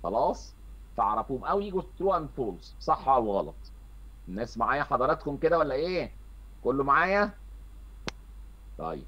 خلاص فاعرفوهم او يجوا ترو اند فولس صح او غلط الناس معايا حضراتكم كده ولا ايه كله معايا طيب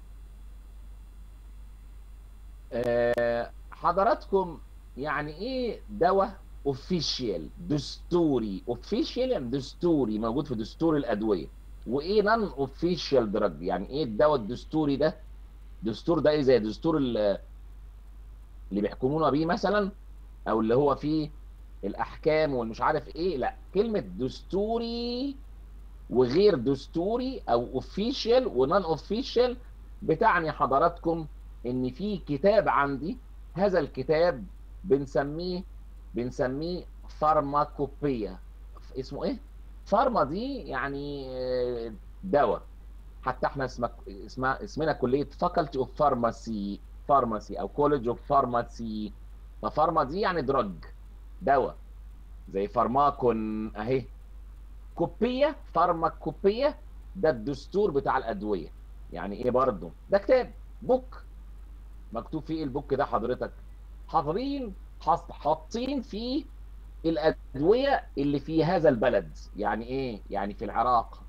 آه حضراتكم يعني ايه دواء اوفيشال دستوري اوفيشال يعني دستوري موجود في دستور الادويه وايه نون اوفيشال دراج يعني ايه الدواء الدستوري ده دستور ده ايه زي دستور اللي بيحكمونا بيه مثلا او اللي هو فيه الاحكام والمش عارف ايه لا كلمه دستوري وغير دستوري او اوفيشال ونون اوفيشال بتعني حضراتكم ان في كتاب عندي هذا الكتاب بنسميه بنسميه فارماكوبيا اسمه ايه فارما دي يعني دواء حتى احنا اسمك اسمها اسمنا كليه فاكولتي اوف فارماسي فارماسي او كوليدج اوف فارماسي ففارما دي يعني دراج دواء زي فارماكون اهي كوبيه فارماكوبيه ده الدستور بتاع الادويه يعني ايه برضه ده كتاب بوك مكتوب فيه البوك ده حضرتك حاضرين حاطين فيه الادويه اللي في هذا البلد يعني ايه يعني في العراق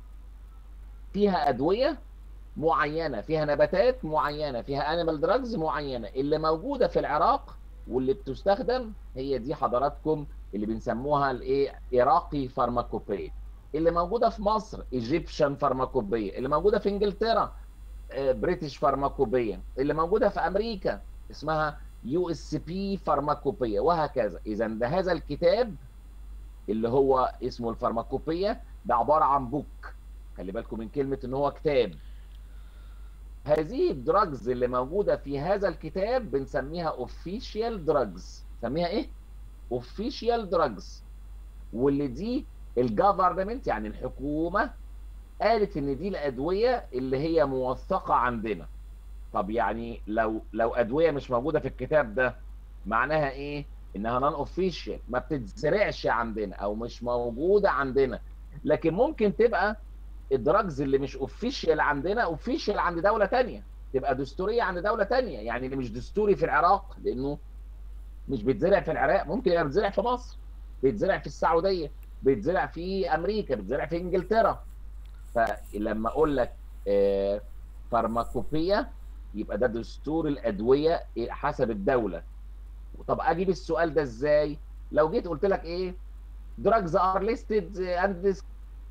فيها ادويه معينه فيها نباتات معينه فيها انيمال دراجز معينه اللي موجوده في العراق واللي بتستخدم هي دي حضراتكم اللي بنسموها الايه عراقي فارماكوبيه اللي موجوده في مصر ايجيبشن فارماكوبيه اللي موجوده في انجلترا بريتش فارماكوبيه اللي موجوده في امريكا اسمها يو اس بي فارماكوبيه وهكذا اذا ده هذا الكتاب اللي هو اسمه الفارماكوبيه ده عباره عن بوك خلي بالكم من كلمه ان هو كتاب هذه الدراجز اللي موجوده في هذا الكتاب بنسميها اوفيشال دراجز نسميها ايه اوفيشال دراجز واللي دي الجفرمنت يعني الحكومه قالت ان دي الادويه اللي هي موثقه عندنا طب يعني لو لو ادويه مش موجوده في الكتاب ده معناها ايه انها نون اوفيشال ما بتتزرعش عندنا او مش موجوده عندنا لكن ممكن تبقى الدراجز اللي مش اوفيشال عندنا اوفيشال عند دوله تانية تبقى دستوريه عند دوله تانية يعني اللي مش دستوري في العراق لانه مش بيتزرع في العراق ممكن يبقى بيتزرع في مصر بيتزرع في السعوديه بيتزرع في امريكا بيتزرع في انجلترا فلما اقول لك آه فارماكوبيا يبقى ده دستور الادويه حسب الدوله طب اجيب السؤال ده ازاي لو جيت قلت لك ايه drugs are listed and this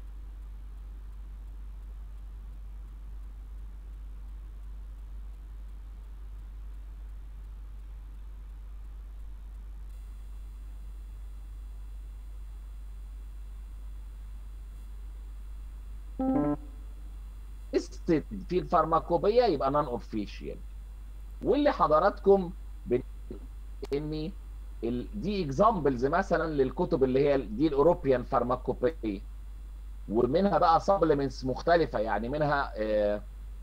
listed في الفارماكوبيه يبقى نون اوفيشال واللي حضراتكم بن... ان ال... دي اكزامبلز مثلا للكتب اللي هي دي الاوروبيان فارماكوبيه ومنها بقى سبلمنتس مختلفه يعني منها آه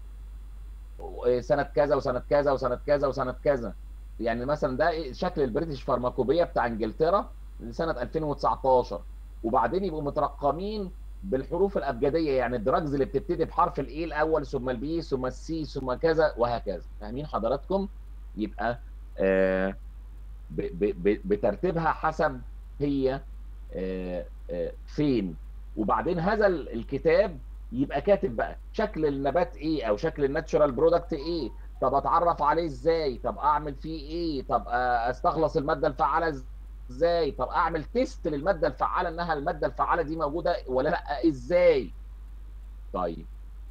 سنه كذا وسنه كذا وسنه كذا وسنه كذا يعني مثلا ده شكل البريتش فارماكوبيه بتاع انجلترا لسنه 2019 وبعدين يبقوا مترقمين بالحروف الابجديه يعني الدراجز اللي بتبتدي بحرف الاي الاول ثم البي ثم السي ثم كذا وهكذا فاهمين حضراتكم يبقى آه ب ب بترتيبها حسب هي آه آه فين وبعدين هذا الكتاب يبقى كاتب بقى شكل النبات ايه او شكل الناتشورال برودكت ايه طب اتعرف عليه ازاي طب اعمل فيه ايه طب استخلص الماده الفعاله ازاي طب اعمل تيست للماده الفعاله انها الماده الفعاله دي موجوده ولا لا ازاي طيب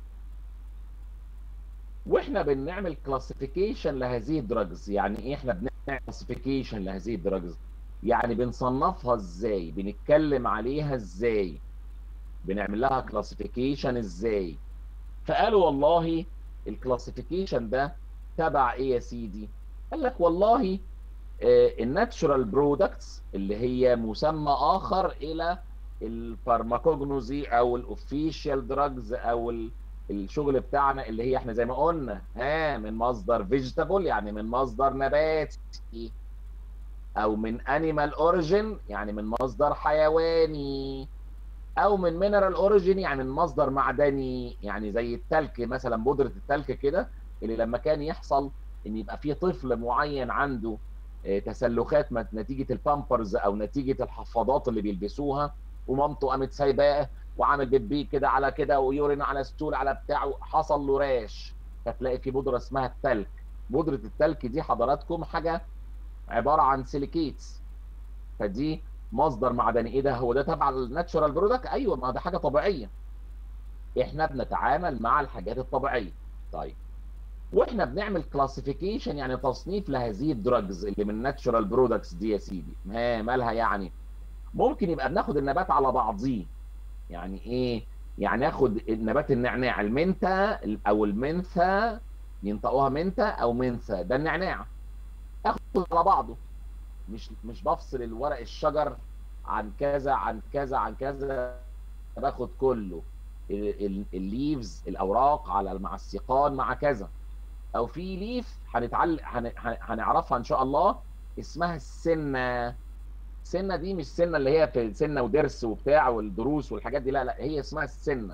واحنا بنعمل كلاسيفيكيشن لهذه الدراجز يعني ايه احنا بنعمل كلاسيفيكيشن لهذه الدراجز يعني بنصنفها ازاي بنتكلم عليها ازاي بنعمل لها كلاسيفيكيشن ازاي فقالوا والله الكلاسيفيكيشن ده تبع ايه يا سيدي قال لك والله الناتشورال برودكتس اللي هي مسمى اخر الى الفارماكوجنوزي او الاوفيشال دراجز او الشغل بتاعنا اللي هي احنا زي ما قلنا ها من مصدر فيجيتابل يعني من مصدر نباتي او من انيمال اوريجين يعني من مصدر حيواني او من مينرال اوريجين يعني من مصدر معدني يعني زي التلك مثلا بودره التلك كده اللي لما كان يحصل ان يبقى في طفل معين عنده آه، تسلخات مت- نتيجه البامبرز او نتيجه الحفاضات اللي بيلبسوها ومامته قامت سايباه وعامل بيبي كده على كده ويورين على ستول على بتاعه حصل له راش فتلاقي في بودره اسمها التلك بودره التلك دي حضراتكم حاجه عباره عن سيليكيتس فدي مصدر معدني ايه ده هو ده تبع الناتشورال برودكت ايوه ما ده حاجه طبيعيه احنا بنتعامل مع الحاجات الطبيعيه طيب واحنا بنعمل كلاسيفيكيشن يعني تصنيف لهذه الدراجز اللي من ناتشورال برودكتس دي يا سيدي ما مالها يعني ممكن يبقى بناخد النبات على بعضيه يعني ايه يعني اخد نبات النعناع المنتا او المنثا ينطقوها منتا او منثا ده النعناع اخد على بعضه مش مش بفصل الورق الشجر عن كذا عن كذا عن كذا باخد كله الليفز الاوراق على مع السيقان مع كذا او في ليف هنتعلم هنعرفها ان شاء الله اسمها السنه السنه دي مش سنه اللي هي في سنه ودرس وبتاع والدروس والحاجات دي لا لا هي اسمها السنه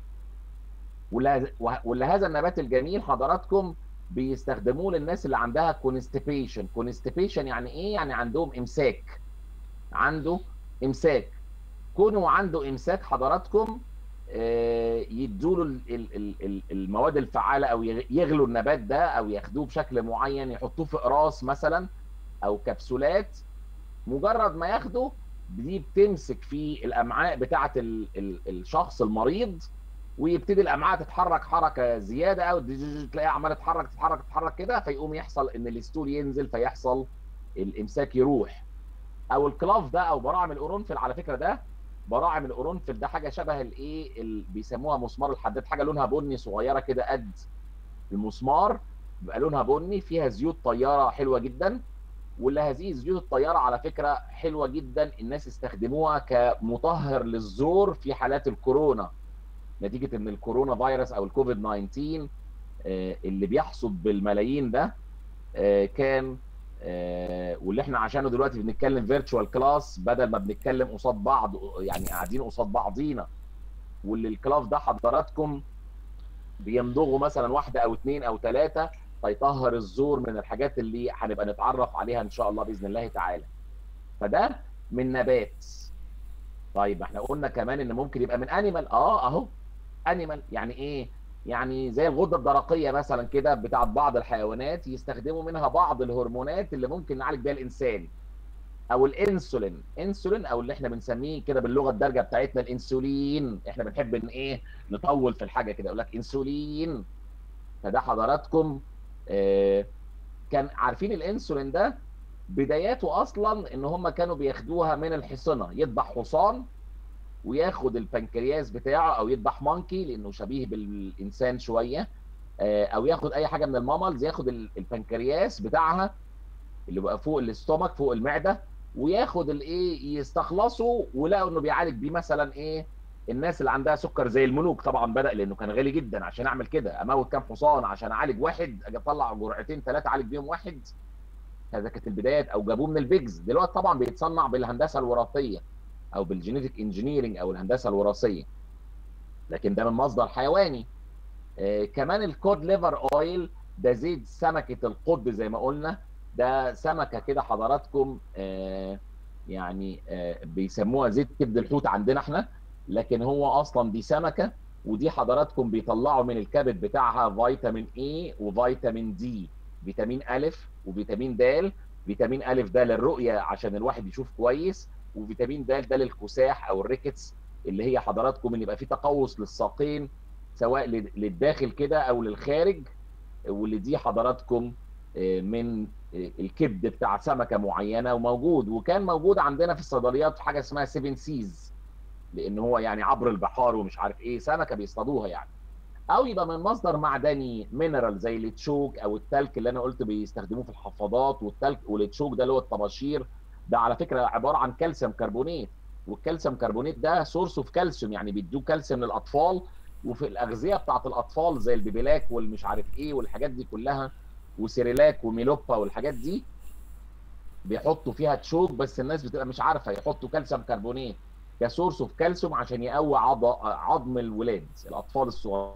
ولهذا النبات الجميل حضراتكم بيستخدموه للناس اللي عندها كونستيبيشن كونستيبيشن يعني ايه يعني عندهم امساك عنده امساك كونه عنده امساك حضراتكم يدوا له المواد الفعاله او يغلوا النبات ده او ياخدوه بشكل معين يحطوه في اقراص مثلا او كبسولات مجرد ما ياخده دي بتمسك في الامعاء بتاعه الشخص المريض ويبتدي الامعاء تتحرك حركه زياده او تلاقيها عماله تتحرك تتحرك تتحرك كده فيقوم يحصل ان الستول ينزل فيحصل الامساك يروح او الكلاف ده او براعم القرنفل على فكره ده براعم القرنفل ده حاجه شبه الايه اللي بيسموها مسمار الحداد حاجه لونها بني صغيره كده قد المسمار بيبقى لونها بني فيها زيوت طياره حلوه جدا واللي هذه زيوت الطياره على فكره حلوه جدا الناس استخدموها كمطهر للزور في حالات الكورونا نتيجه ان الكورونا فيروس او الكوفيد 19 اللي بيحصد بالملايين ده كان واللي احنا عشانه دلوقتي بنتكلم فيرتشوال كلاس بدل ما بنتكلم قصاد بعض يعني قاعدين قصاد بعضينا واللي الكلاف ده حضراتكم بيمضغوا مثلا واحده او اثنين او ثلاثه فيطهر الزور من الحاجات اللي هنبقى نتعرف عليها ان شاء الله باذن الله تعالى فده من نبات طيب احنا قلنا كمان ان ممكن يبقى من انيمال اه اهو انيمال يعني ايه يعني زي الغده الدرقيه مثلا كده بتاعت بعض الحيوانات يستخدموا منها بعض الهرمونات اللي ممكن نعالج بيها الانسان او الانسولين انسولين او اللي احنا بنسميه كده باللغه الدارجه بتاعتنا الانسولين احنا بنحب ان ايه نطول في الحاجه كده يقول لك انسولين فده حضراتكم آه كان عارفين الانسولين ده بداياته اصلا ان هم كانوا بياخدوها من الحصنه يذبح حصان وياخد البنكرياس بتاعه او يذبح مونكي لانه شبيه بالانسان شويه او ياخد اي حاجه من المامالز ياخد البنكرياس بتاعها اللي بقى فوق الاستومك فوق المعده وياخد الايه يستخلصه ولقوا انه بيعالج بيه مثلا ايه الناس اللي عندها سكر زي الملوك طبعا بدا لانه كان غالي جدا عشان اعمل كده اموت كام حصان عشان اعالج واحد اجي اطلع جرعتين ثلاثه اعالج بيهم واحد هذا كانت البدايات او جابوه من البيجز دلوقتي طبعا بيتصنع بالهندسه الوراثيه او بالجينيتك انجينيرنج او الهندسه الوراثيه لكن ده من مصدر حيواني آه كمان الكود ليفر اويل ده زيت سمكه القطب زي ما قلنا ده سمكه كده حضراتكم آه يعني آه بيسموها زيت كبد الحوت عندنا احنا لكن هو اصلا دي سمكه ودي حضراتكم بيطلعوا من الكبد بتاعها فيتامين اي وفيتامين دي فيتامين الف وفيتامين د فيتامين الف ده للرؤيه عشان الواحد يشوف كويس وفيتامين د ده للكساح او الريكتس اللي هي حضراتكم ان يبقى في تقوس للساقين سواء للداخل كده او للخارج واللي دي حضراتكم من الكبد بتاع سمكه معينه وموجود وكان موجود عندنا في الصيدليات في حاجه اسمها 7 سيز لان هو يعني عبر البحار ومش عارف ايه سمكه بيصطادوها يعني او يبقى من مصدر معدني مينرال زي التشوك او التلك اللي انا قلت بيستخدموه في الحفاضات والتلك والتشوك ده اللي هو الطباشير ده على فكره عباره عن كالسيوم كربونات والكالسيوم كربونات ده سورس اوف كالسيوم يعني بيدوه كالسيوم للاطفال وفي الاغذيه بتاعت الاطفال زي البيبيلاك والمش عارف ايه والحاجات دي كلها وسيريلاك وميلوبا والحاجات دي بيحطوا فيها تشوك بس الناس بتبقى مش عارفه يحطوا كالسيوم كربونات كسورس اوف كالسيوم عشان يقوي عظم الولاد الاطفال الصغار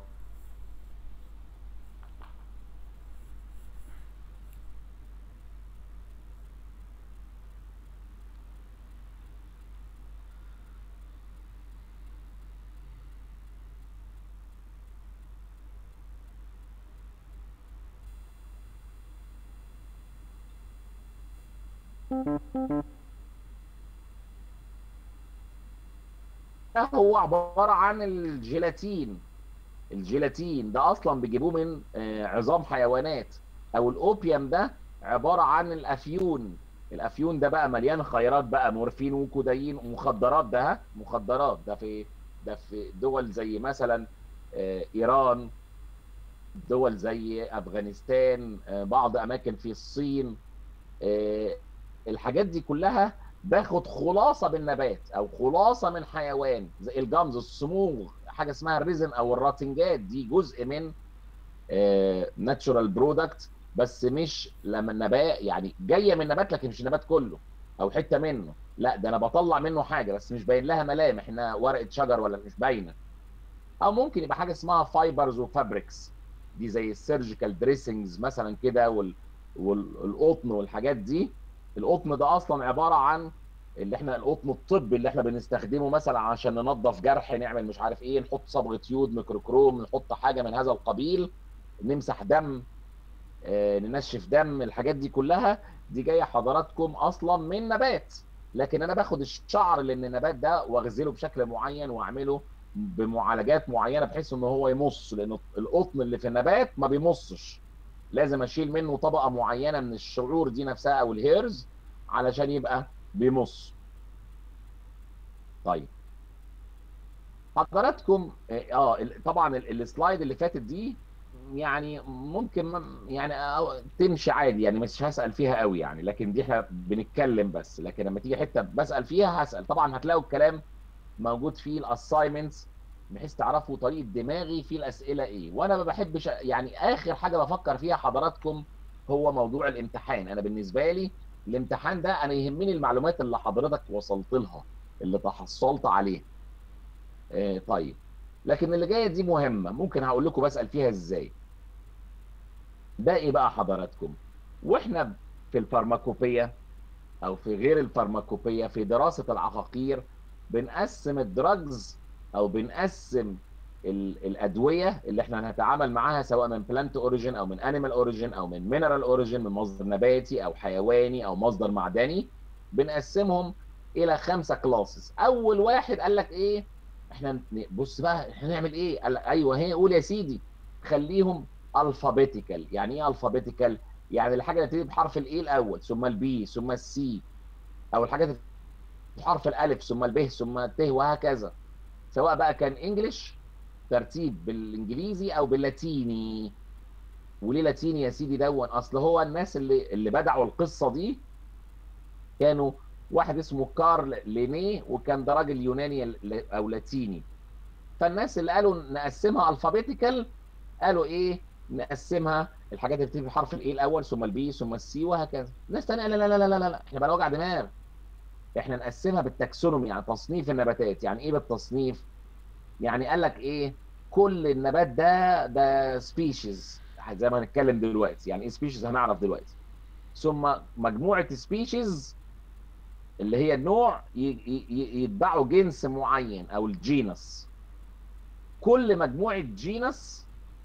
ده هو عباره عن الجيلاتين الجيلاتين ده اصلا بيجيبوه من آه، عظام حيوانات او الاوبيوم ده عباره عن الافيون الافيون ده بقى مليان خيرات بقى مورفين وكودايين ومخدرات ده ها؟ مخدرات ده في ده في دول زي مثلا آه، ايران دول زي افغانستان آه، بعض اماكن في الصين آه، الحاجات دي كلها باخد خلاصه بالنبات او خلاصه من حيوان زي الجمز الصموغ حاجه اسمها الريزن او الراتنجات دي جزء من ناتشورال برودكت بس مش لما النبات يعني جايه من نبات لكن مش النبات كله او حته منه لا ده انا بطلع منه حاجه بس مش باين لها ملامح انها ورقه شجر ولا مش باينه او ممكن يبقى حاجه اسمها فايبرز وفابريكس دي زي السيرجيكال دريسنجز مثلا كده وال... والقطن والحاجات دي القطن ده اصلا عباره عن اللي احنا القطن الطبي اللي احنا بنستخدمه مثلا عشان ننظف جرح نعمل مش عارف ايه نحط صبغه يود ميكروكروم نحط حاجه من هذا القبيل نمسح دم آه، ننشف دم الحاجات دي كلها دي جايه حضراتكم اصلا من نبات لكن انا باخد الشعر اللي من النبات ده واغزله بشكل معين واعمله بمعالجات معينه بحيث ان هو يمص لان القطن اللي في النبات ما بيمصش لازم اشيل منه طبقه معينه من الشعور دي نفسها او الهيرز علشان يبقى بيمص طيب حضراتكم اه ال- طبعا ال- السلايد اللي فاتت دي يعني ممكن ما- يعني أو- تمشي عادي يعني مش هسأل فيها قوي يعني لكن دي احنا بنتكلم بس لكن لما تيجي حته بسأل فيها هسأل طبعا هتلاقوا الكلام موجود فيه الاساينمنتس بحيث تعرفوا طريقه دماغي في الاسئله ايه وانا ما بحبش يعني اخر حاجه بفكر فيها حضراتكم هو موضوع الامتحان انا بالنسبه لي الامتحان ده انا يهمني المعلومات اللي حضرتك وصلت لها اللي تحصلت عليها آه طيب لكن اللي جايه دي مهمه ممكن هقول لكم بسال فيها ازاي ده ايه بقى حضراتكم واحنا في الفارماكوبيه او في غير الفارماكوبيه في دراسه العقاقير بنقسم الدراجز او بنقسم ال- الادويه اللي احنا هنتعامل معاها سواء من بلانت اوريجين او من انيمال اوريجين او من مينرال اوريجين من مصدر نباتي او حيواني او مصدر معدني بنقسمهم الى خمسه كلاسز اول واحد قال لك ايه احنا ن- بص بقى احنا نعمل ايه قال لك ايوه هي قول يا سيدي خليهم الفابيتيكال يعني ايه الفابيتيكال يعني الحاجه اللي بتبتدي بحرف الاي الاول ثم البي ثم السي او الحاجات اللي بحرف الالف ثم الب ثم الت وهكذا سواء بقى كان انجلش ترتيب بالانجليزي او باللاتيني وليه لاتيني يا سيدي دون اصل هو الناس اللي اللي بدعوا القصه دي كانوا واحد اسمه كارل لينيه وكان ده راجل يوناني ل- او لاتيني فالناس اللي قالوا نقسمها الفابيتيكال قالوا ايه نقسمها الحاجات اللي بتبتدي بحرف الاي الاول ثم البي ثم السي وهكذا ناس تانية لا لا لا لا لا لا احنا بقى وجع دماغ احنا نقسمها بالتاكسونومي يعني تصنيف النباتات يعني ايه بالتصنيف يعني قال لك ايه كل النبات ده ده سبيشيز زي ما هنتكلم دلوقتي يعني ايه سبيشيز هنعرف دلوقتي ثم مجموعه سبيشيز اللي هي النوع ي- ي- ي- يتبعوا جنس معين او الجينس كل مجموعه جينس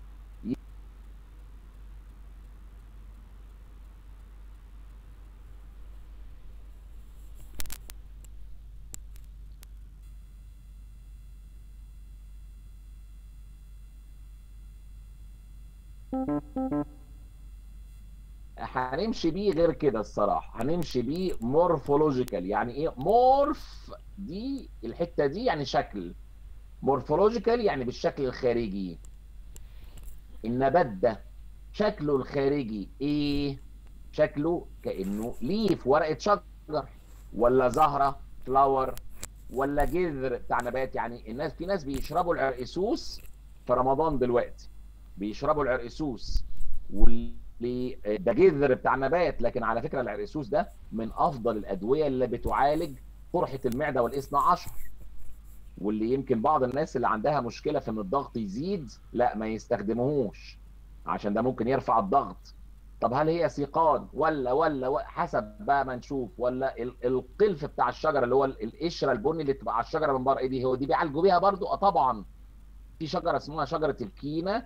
هنمشي بيه غير كده الصراحه هنمشي بيه مورفولوجيكال يعني ايه مورف دي الحته دي يعني شكل مورفولوجيكال يعني بالشكل الخارجي النبات ده شكله الخارجي ايه شكله كانه ليف ورقه شجر ولا زهره فلاور ولا جذر بتاع نبات يعني الناس في ناس بيشربوا العرقسوس في رمضان دلوقتي بيشربوا العرقسوس واللي ده جذر بتاع نبات لكن على فكره العرقسوس ده من افضل الادويه اللي بتعالج قرحه المعده والاثنى عشر واللي يمكن بعض الناس اللي عندها مشكله في ان الضغط يزيد لا ما يستخدموهوش عشان ده ممكن يرفع الضغط طب هل هي سيقان ولا ولا, ولا حسب بقى ما نشوف ولا ال- القلف بتاع الشجره اللي هو ال- القشره البني اللي بتبقى على الشجره من بره ايه دي هو دي بيعالجوا بيها برضو اه طبعا في شجره اسمها شجره الكينا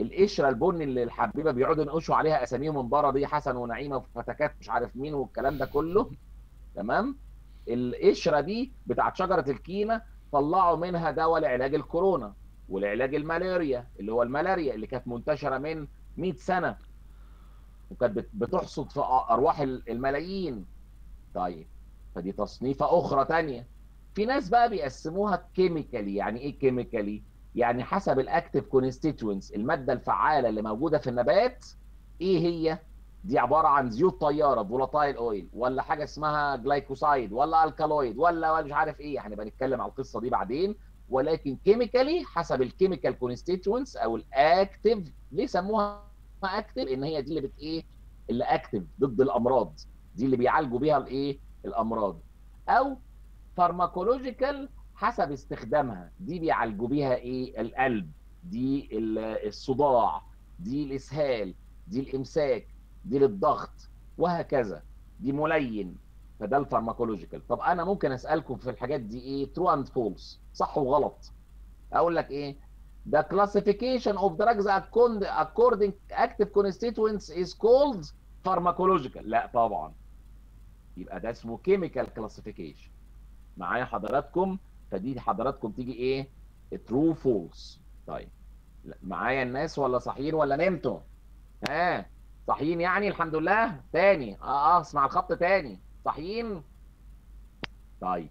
القشره البني اللي الحبيبه بيقعدوا ينقشوا عليها اساميهم من بره دي حسن ونعيمه وفتكات مش عارف مين والكلام ده كله تمام القشره دي بتاعت شجره الكينه طلعوا منها دواء لعلاج الكورونا ولعلاج الملاريا اللي هو الملاريا اللي كانت منتشره من 100 سنه وكانت بتحصد في ارواح الملايين طيب فدي تصنيفه اخرى تانية في ناس بقى بيقسموها كيميكالي يعني ايه كيميكالي يعني حسب الاكتيف كونستيتوينتس الماده الفعاله اللي موجوده في النبات ايه هي دي عباره عن زيوت طياره فولاتايل اويل ولا حاجه اسمها جلايكوسايد ولا الكالويد ولا ولا مش عارف ايه هنبقى يعني نتكلم على القصه دي بعدين ولكن كيميكالي حسب الكيميكال كونستيتوينتس او الاكتيف ليه سموها اكتيف ان هي دي اللي بت ايه اللي اكتيف ضد الامراض دي اللي بيعالجوا بيها الايه الامراض او فارماكولوجيكال حسب استخدامها دي بيعالجوا بيها ايه القلب دي الصداع دي الاسهال دي الامساك دي للضغط وهكذا دي ملين فده الفارماكولوجيكال طب انا ممكن اسالكم في الحاجات دي ايه ترو اند فولس صح وغلط اقول لك ايه the classification of drugs according active constituents is called pharmacological لا طبعا يبقى ده اسمه chemical classification معايا حضراتكم فدي حضراتكم تيجي ايه true false طيب معايا الناس ولا صحيين ولا نمتوا ها آه. صحيين يعني الحمد لله تاني اه اه اسمع الخط تاني صحيين طيب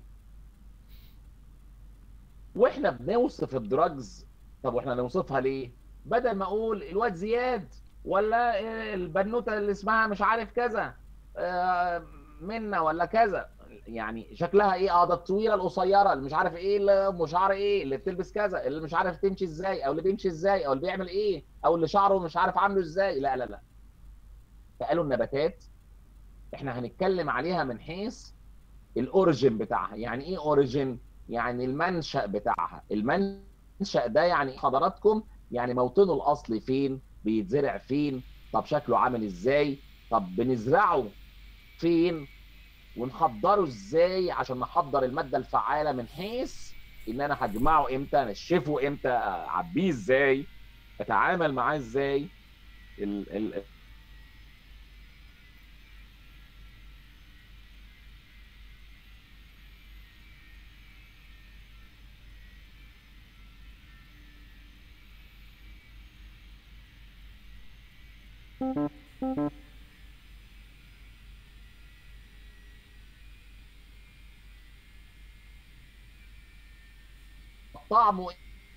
واحنا بنوصف الدراجز طب واحنا نوصفها ليه بدل ما اقول الواد زياد ولا البنوته اللي اسمها مش عارف كذا آه منا ولا كذا يعني شكلها ايه اه ده الطويله القصيره اللي مش عارف ايه اللي مش عارف ايه اللي بتلبس كذا اللي مش عارف تمشي ازاي او اللي بيمشي ازاي او اللي بيعمل ايه او اللي شعره مش عارف عامله ازاي لا لا لا فقالوا النباتات احنا هنتكلم عليها من حيث الاوريجين بتاعها يعني ايه اوريجين يعني المنشأ بتاعها المنشأ ده يعني حضراتكم يعني موطنه الاصلي فين بيتزرع فين طب شكله عامل ازاي طب بنزرعه فين ونحضره ازاي عشان نحضر الماده الفعاله من حيث ان انا هجمعه امتى انشفه امتى اعبيه ازاي اتعامل معاه ازاي ال ال طعمه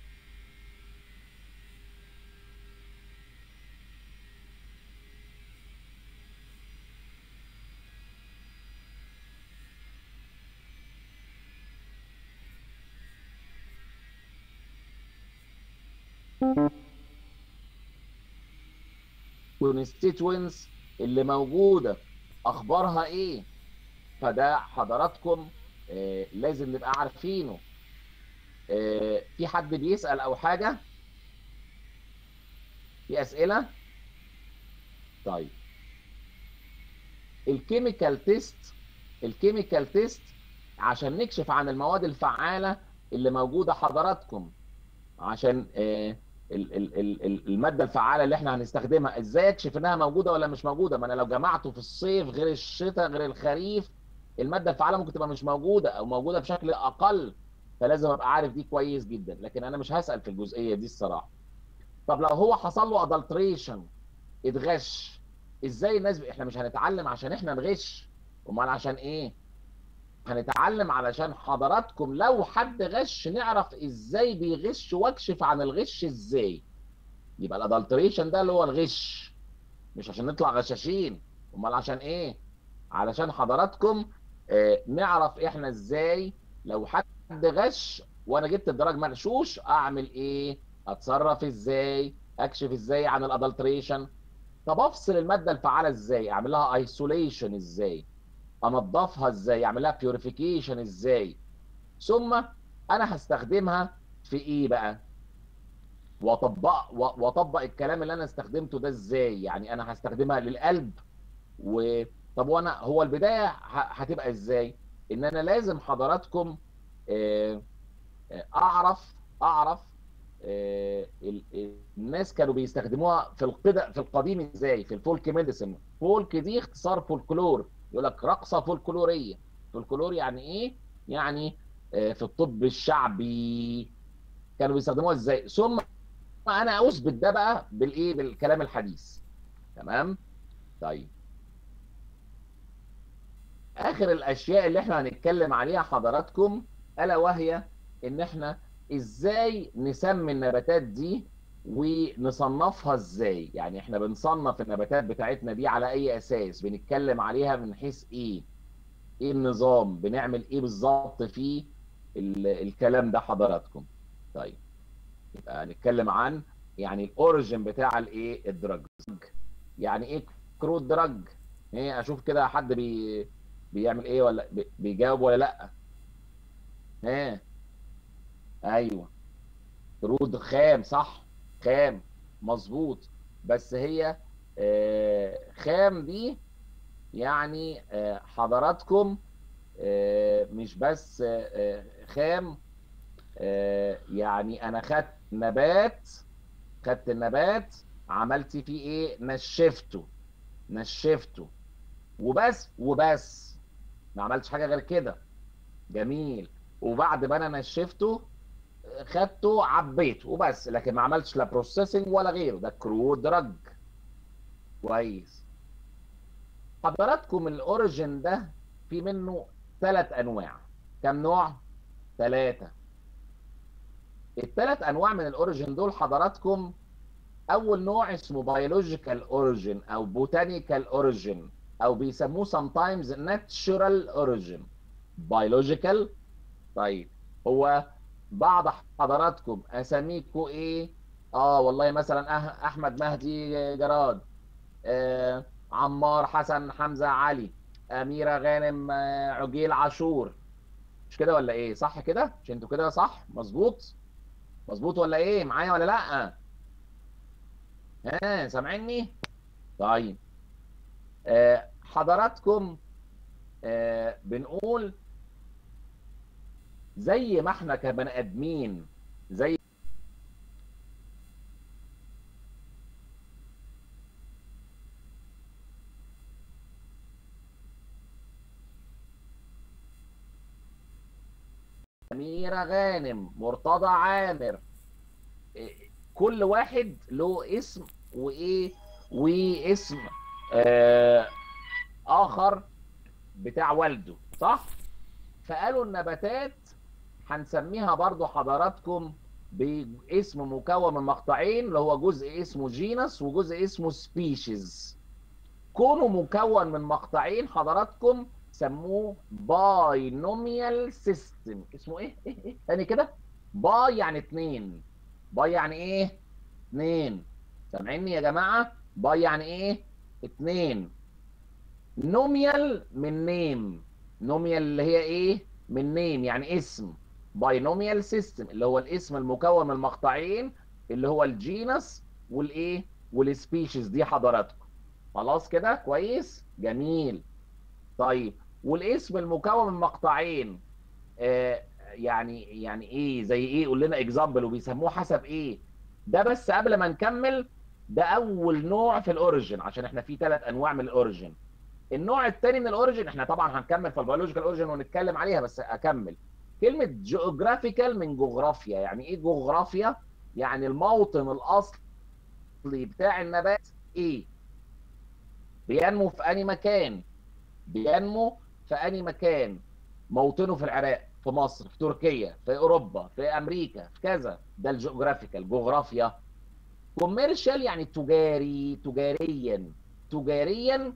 كونستيتوينس اللي موجوده اخبارها ايه فده حضراتكم آه لازم نبقى عارفينه آه في حد بيسال او حاجه في اسئله طيب الكيميكال تيست الكيميكال تيست عشان نكشف عن المواد الفعاله اللي موجوده حضراتكم عشان آه الماده الفعاله اللي احنا هنستخدمها ازاي اكشف انها موجوده ولا مش موجوده ما انا لو جمعته في الصيف غير الشتاء غير الخريف الماده الفعاله ممكن تبقى مش موجوده او موجوده بشكل اقل فلازم ابقى عارف دي كويس جدا لكن انا مش هسال في الجزئيه دي الصراحه طب لو هو حصل له ادلتريشن اتغش ازاي الناس ب... احنا مش هنتعلم عشان احنا نغش امال عشان ايه هنتعلم علشان حضراتكم لو حد غش نعرف ازاي بيغش واكشف عن الغش ازاي يبقى الادلتريشن ده اللي هو الغش مش عشان نطلع غشاشين امال عشان ايه علشان حضراتكم اه نعرف احنا ازاي لو حد غش وانا جبت الدرج مغشوش اعمل ايه اتصرف ازاي اكشف ازاي عن الادلتريشن طب افصل الماده الفعاله ازاي اعمل لها ايسوليشن ازاي انضفها ازاي اعمل لها بيوريفيكيشن ازاي ثم انا هستخدمها في ايه بقى واطبق واطبق الكلام اللي انا استخدمته ده ازاي يعني انا هستخدمها للقلب و طب وانا هو البدايه هتبقى ازاي ان انا لازم حضراتكم اعرف اعرف آه، ال- الناس كانوا بيستخدموها في القدم في القديم ازاي في الفولك ميديسن فولك دي اختصار فولكلور يقول لك رقصه فولكلوريه فولكلور يعني ايه يعني آه، في الطب الشعبي كانوا بيستخدموها ازاي ثم انا اثبت ده بقى بالايه بالكلام الحديث تمام طيب اخر الاشياء اللي احنا هنتكلم عليها حضراتكم الا وهي ان احنا ازاي نسمي النباتات دي ونصنفها ازاي يعني احنا بنصنف النباتات بتاعتنا دي على اي اساس بنتكلم عليها من حيث ايه ايه النظام بنعمل ايه بالظبط في ال- الكلام ده حضراتكم طيب يبقى هنتكلم عن يعني الاوريجن بتاع الايه الدرج يعني ايه كرود دراج ايه اشوف كده حد بي بيعمل ايه ولا بي- بيجاوب ولا لا ها ايوه كرود خام صح خام مظبوط بس هي آه، خام دي يعني آه، حضراتكم آه، مش بس آه، آه، خام آه، يعني انا خدت نبات خدت النبات عملت فيه ايه نشفته نشفته وبس وبس ما عملتش حاجه غير كده جميل وبعد ما انا نشفته خدته عبيته وبس لكن ما عملتش لا بروسيسنج ولا غيره ده كرود دراج كويس حضراتكم الاوريجين ده في منه ثلاث انواع كم نوع ثلاثه الثلاث انواع من الاوريجين دول حضراتكم اول نوع اسمه بيولوجيكال اوريجين او بوتانيكال اوريجين او بيسموه sometimes natural origin بيولوجيكال طيب هو بعض حضراتكم اساميكوا ايه اه والله مثلا أه احمد مهدي جراد آه عمار حسن حمزه علي اميره غانم آه عجيل عاشور مش كده ولا ايه صح كده مش انتوا كده صح مظبوط مظبوط ولا ايه معايا ولا لا ها سامعيني طيب آه حضراتكم آه بنقول زي ما احنا كبني ادمين زي أميرة غانم مرتضى عامر إيه، كل واحد له اسم وايه واسم آه اخر بتاع والده صح فقالوا النباتات هنسميها برضو حضراتكم باسم مكون من مقطعين اللي هو جزء اسمه جينس وجزء اسمه سبيشيز كونه مكون من مقطعين حضراتكم سموه باينوميال سيستم اسمه ايه ايه ايه تاني كده باي يعني اتنين باي يعني ايه اتنين سامعيني يا جماعه باي يعني ايه اتنين نوميال من نيم نوميال اللي هي ايه من نيم يعني اسم باينوميال سيستم اللي هو الاسم المكون من مقطعين اللي هو الجينس والايه والسبيشيز دي حضراتكم خلاص كده كويس جميل طيب والاسم المكون من مقطعين آه يعني يعني ايه زي ايه قول لنا اكزامبل وبيسموه حسب ايه ده بس قبل ما نكمل ده اول نوع في الاوريجين عشان احنا في ثلاث انواع من الاوريجين النوع الثاني من الاوريجين احنا طبعا هنكمل في البيولوجيكال اوريجين ونتكلم عليها بس اكمل كلمه جيوغرافيكال من جغرافيا يعني ايه جغرافيا يعني الموطن الاصلي بتاع النبات ايه بينمو في انهي مكان بينمو في انهي مكان موطنه في العراق في مصر في تركيا في اوروبا في امريكا في كذا ده الجغرافيكال جغرافيا كوميرشال يعني تجاري تجاريا تجاريا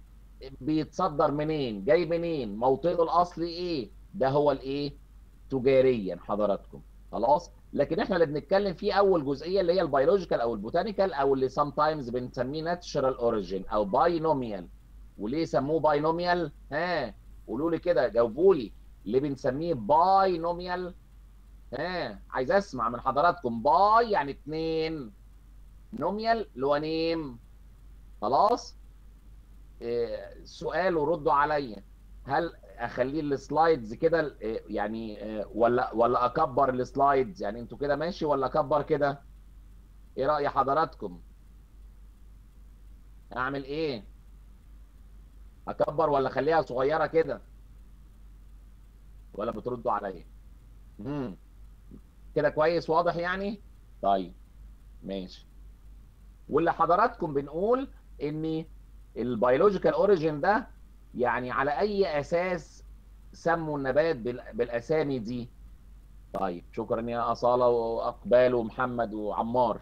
بيتصدر منين جاي منين موطنه الاصلي ايه ده هو الايه تجاريا حضراتكم خلاص لكن احنا اللي بنتكلم فيه اول جزئيه اللي هي البيولوجيكال او البوتانيكال او اللي سام تايمز بنسميه ناتشرال اوريجين او باينوميال وليه سموه باينوميال ها قولوا لي كده جاوبوا لي ليه بنسميه باينوميال ها عايز اسمع من حضراتكم باي يعني اتنين نوميال اللي هو نيم خلاص إيه سؤال وردوا عليا هل اخليه السلايدز كده آه، يعني آه، ولا ولا اكبر السلايدز يعني انتوا كده ماشي ولا اكبر كده ايه رأي حضراتكم اعمل ايه اكبر ولا اخليها صغيرة كده ولا بتردوا عليا امم كده كويس واضح يعني طيب ماشي واللي حضراتكم بنقول ان البيولوجيكال اوريجين ده يعني على اي اساس سموا النبات بال- بالاسامي دي طيب شكرا يا اصاله واقبال ومحمد وعمار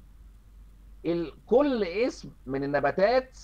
ال- كل اسم من النباتات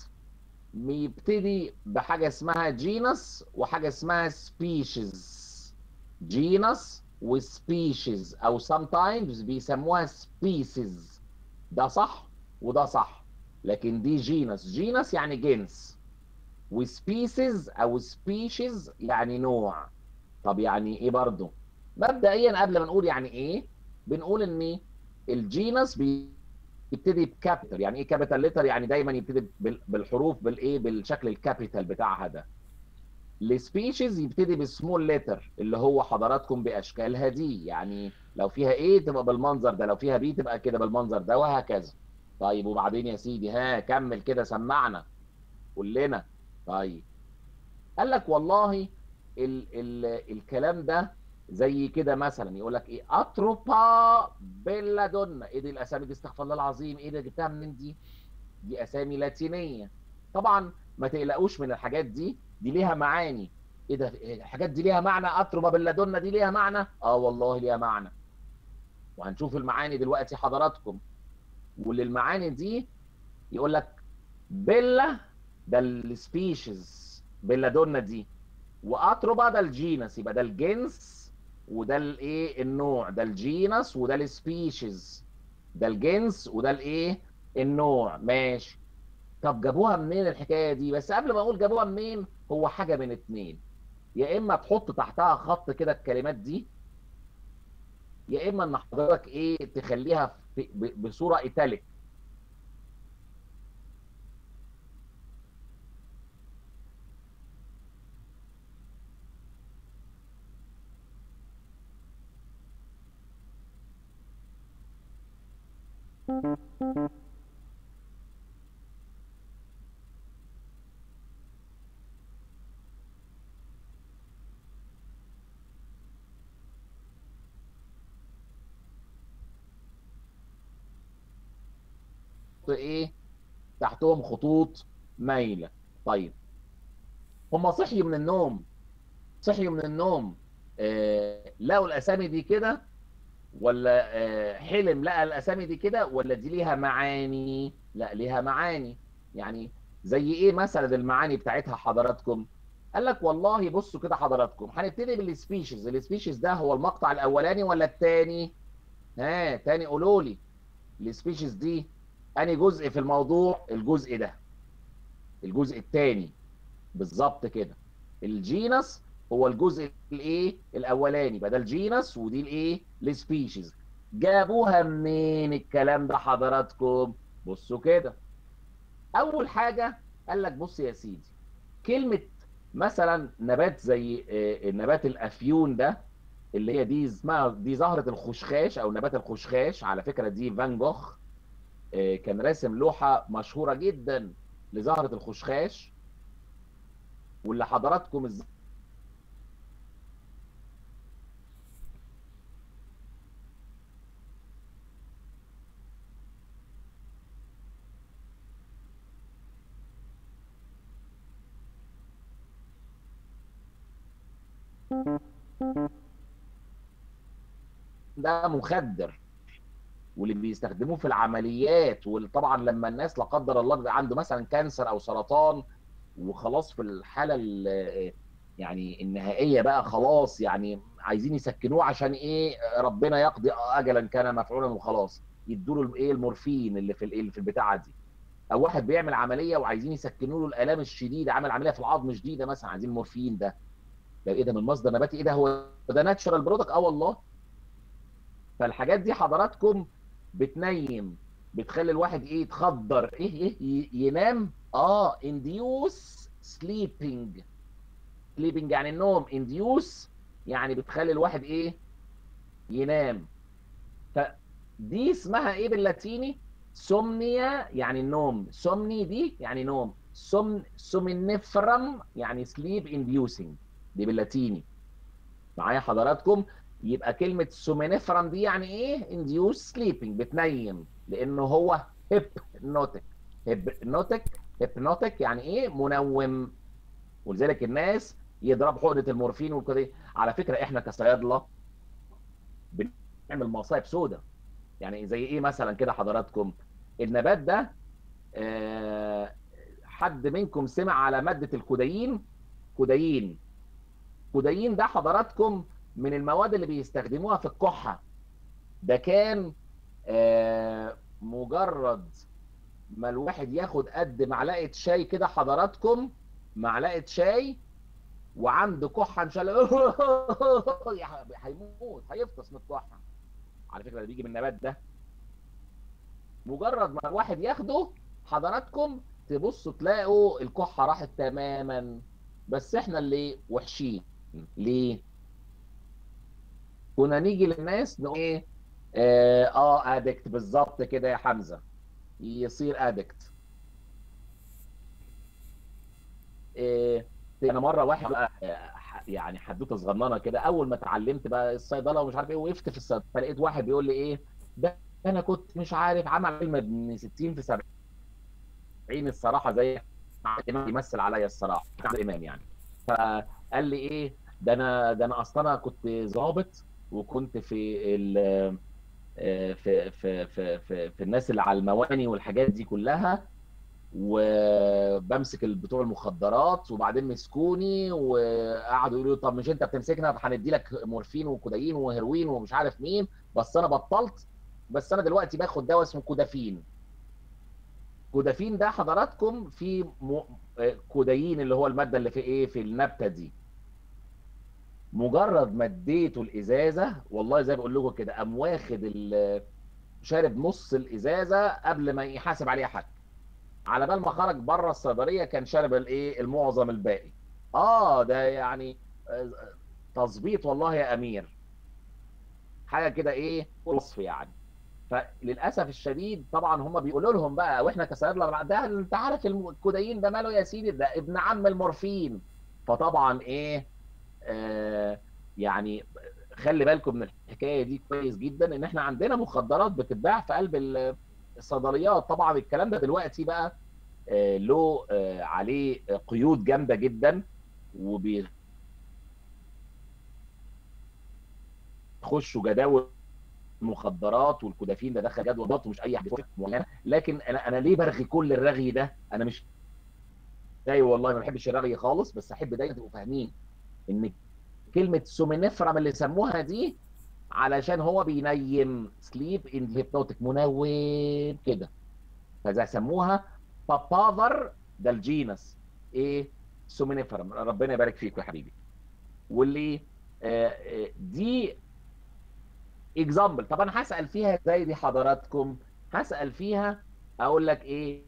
بيبتدي بحاجه اسمها جينس وحاجه اسمها سبيشيز جينس وسبيشيز او sometimes بيسموها سبيسيز ده صح وده صح لكن دي جينس جينس يعني جنس وسبيسيز او سبيشيز يعني نوع طب يعني ايه برضو مبدئيا قبل ما نقول يعني ايه بنقول ان الجينس بيبتدي بكابيتال يعني ايه كابيتال ليتر يعني دايما يبتدي بال- بالحروف بالايه بالشكل الكابيتال بتاعها ده السبيشيز يبتدي بالسمول ليتر اللي هو حضراتكم باشكالها دي يعني لو فيها ايه تبقى بالمنظر ده لو فيها بي تبقى كده بالمنظر ده وهكذا طيب وبعدين يا سيدي ها كمل كده سمعنا قول لنا طيب قال لك والله ال ال الكلام ده زي كده مثلا يقول لك ايه اتروبا بيلادونا ايه دي الاسامي دي استغفر الله العظيم ايه ده جبتها منين دي دي اسامي لاتينيه طبعا ما تقلقوش من الحاجات دي دي ليها معاني ايه ده إيه الحاجات دي ليها معنى اتروبا بيلادونا دي ليها معنى اه والله ليها معنى وهنشوف المعاني دلوقتي حضراتكم وللمعاني دي يقول لك بيلا ده السبيشيز بيلادونا دي واتروبا ده الجينس يبقى ده الجنس وده الايه النوع ده الجينس وده السبيشيز ده الجنس وده الايه النوع ماشي طب جابوها منين الحكايه دي بس قبل ما اقول جابوها منين هو حاجه من اتنين يا اما تحط تحتها خط كده الكلمات دي يا اما ان حضرتك ايه تخليها في ب- بصوره ايتاليك ايه تحتهم خطوط مايله طيب هم صحيوا من النوم صحيوا من النوم آه لقوا الاسامي دي كده ولا آه حلم لقى الاسامي دي كده ولا دي ليها معاني لا ليها معاني يعني زي ايه مثلا المعاني بتاعتها حضراتكم قال لك والله بصوا كده حضراتكم هنبتدي بالسبيشيز السبيشيز ده هو المقطع الاولاني ولا الثاني ها تاني قولوا لي السبيشيز دي اني جزء في الموضوع الجزء ده الجزء الثاني بالظبط كده الجينس هو الجزء الايه الاولاني يبقى ده الجينس ودي الايه السبيشيز جابوها منين الكلام ده حضراتكم بصوا كده اول حاجه قال لك بص يا سيدي كلمه مثلا نبات زي آه، نبات الافيون ده اللي هي دي اسمها دي زهره الخشخاش او نبات الخشخاش على فكره دي فان جوخ آه، كان راسم لوحه مشهوره جدا لزهره الخشخاش واللي حضراتكم الز- ده مخدر واللي بيستخدموه في العمليات وطبعا لما الناس لا قدر الله بيبقى عنده مثلا كانسر او سرطان وخلاص في الحاله ال- يعني النهائيه بقى خلاص يعني عايزين يسكنوه عشان ايه ربنا يقضي اجلا كان مفعولا وخلاص يدوا له الايه المورفين اللي في الايه اللي في البتاعه دي او واحد بيعمل عمليه وعايزين يسكنوا له الالام الشديده عمل عمليه في العظم شديده مثلا عايزين مورفين ده ده ايه ده من مصدر نباتي ايه ده هو ده ناتشورال برودكت اه والله فالحاجات دي حضراتكم بتنيم بتخلي الواحد ايه يتخدر ايه ايه ي- ينام اه انديوس سليبنج سليبنج يعني النوم انديوس يعني بتخلي الواحد ايه ينام فدي اسمها ايه باللاتيني سومنيا يعني النوم سومني دي يعني نوم سوم سومنفرم يعني سليب انديوسنج دي باللاتيني معايا حضراتكم يبقى كلمة سومنفرم دي يعني ايه انديوس سليبنج بتنيم لانه هو هيبنوتيك هيبنوتيك هيبنوتيك يعني ايه منوم ولذلك الناس يضرب حقنه المورفين وكده على فكره احنا كصيادله بنعمل مصايب سودة يعني زي ايه مثلا كده حضراتكم النبات ده آه حد منكم سمع على ماده الكودايين كودايين كودايين ده حضراتكم من المواد اللي بيستخدموها في الكحه ده كان آه مجرد ما الواحد ياخد قد معلقه شاي كده حضراتكم معلقه شاي وعنده كحه ان شاء الله هيموت هيفطس من الكحه على فكره اللي بيجي من النبات ده مجرد ما الواحد ياخده حضراتكم تبصوا تلاقوا الكحه راحت تماما بس احنا اللي وحشين ليه؟ كنا نيجي للناس نقول ايه؟ اه, آه ادكت بالظبط كده يا حمزه يصير ادكت إيه انا مره واحد بقى يعني حدوته صغننه كده اول ما اتعلمت بقى الصيدله ومش عارف ايه وقفت في الصيدله فلقيت واحد بيقول لي ايه ده انا كنت مش عارف عمل علم ابن 60 في 70 الصراحه زي الامام يمثل عليا الصراحه الامام يعني فقال لي ايه ده انا ده انا اصلا كنت ظابط وكنت في ال في في في في, في الناس اللي على المواني والحاجات دي كلها وبمسك بتوع المخدرات وبعدين مسكوني وقعدوا يقولوا طب مش انت بتمسكنا هندي لك مورفين وكودايين وهيروين ومش عارف مين بس انا بطلت بس انا دلوقتي باخد دواء اسمه كودافين كودافين ده حضراتكم في م... كودايين اللي هو الماده اللي في ايه في النبته دي مجرد ما اديته الازازه والله زي بقول لكم كده قام واخد شارب نص الازازه قبل ما يحاسب عليها حد على بال ما خرج بره الصيدليه كان شارب الايه المعظم الباقي اه ده يعني تظبيط والله يا امير حاجه كده ايه وصف يعني فللاسف الشديد طبعا هم بيقولوا لهم بقى واحنا كصيادله ده انت عارف الكودايين ده ماله يا سيدي ده ابن عم المورفين فطبعا ايه آه يعني خلي بالكم من الحكايه دي كويس جدا ان احنا عندنا مخدرات بتتباع في قلب الصيدليات طبعا الكلام ده دلوقتي بقى آه له آه عليه قيود جامده جدا وبي خشوا جداول المخدرات والكودافين ده دخل جدول ومش اي حاجه معينه لكن انا انا ليه برغي كل الرغي ده انا مش ايوه والله ما بحبش الرغي خالص بس احب دايما تبقوا فاهمين ان كلمه سومينيفرام اللي سموها دي علشان هو بينيم سليب ان هيبنوتيك منوم كده فزي سموها باباذر ده الجينس ايه سومينيفرام ربنا يبارك فيك يا حبيبي واللي آه دي اكزامبل طب انا هسال فيها ازاي دي حضراتكم هسال فيها اقول لك ايه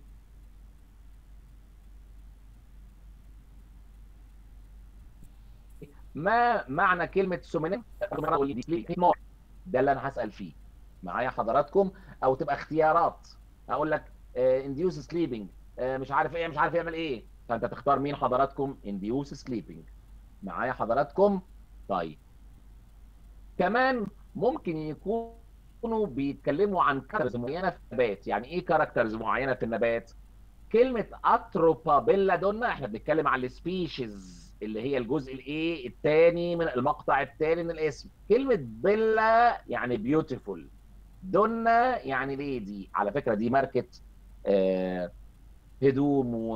ما معنى كلمه سومينيم ده اللي انا هسال فيه معايا حضراتكم او تبقى اختيارات اقول لك انديوس سليبنج مش عارف ايه مش عارف يعمل ايه فانت تختار مين حضراتكم انديوس سليبنج معايا حضراتكم طيب كمان ممكن يكونوا بيتكلموا عن كاركترز معينه في النبات يعني ايه كاركترز معينه في النبات كلمه اتروبا بيلادونا احنا بنتكلم عن السبيشيز اللي هي الجزء الايه الثاني من المقطع الثاني من الاسم كلمه بيلا يعني بيوتيفول دونا يعني ليدي على فكره دي ماركه آه هدوم و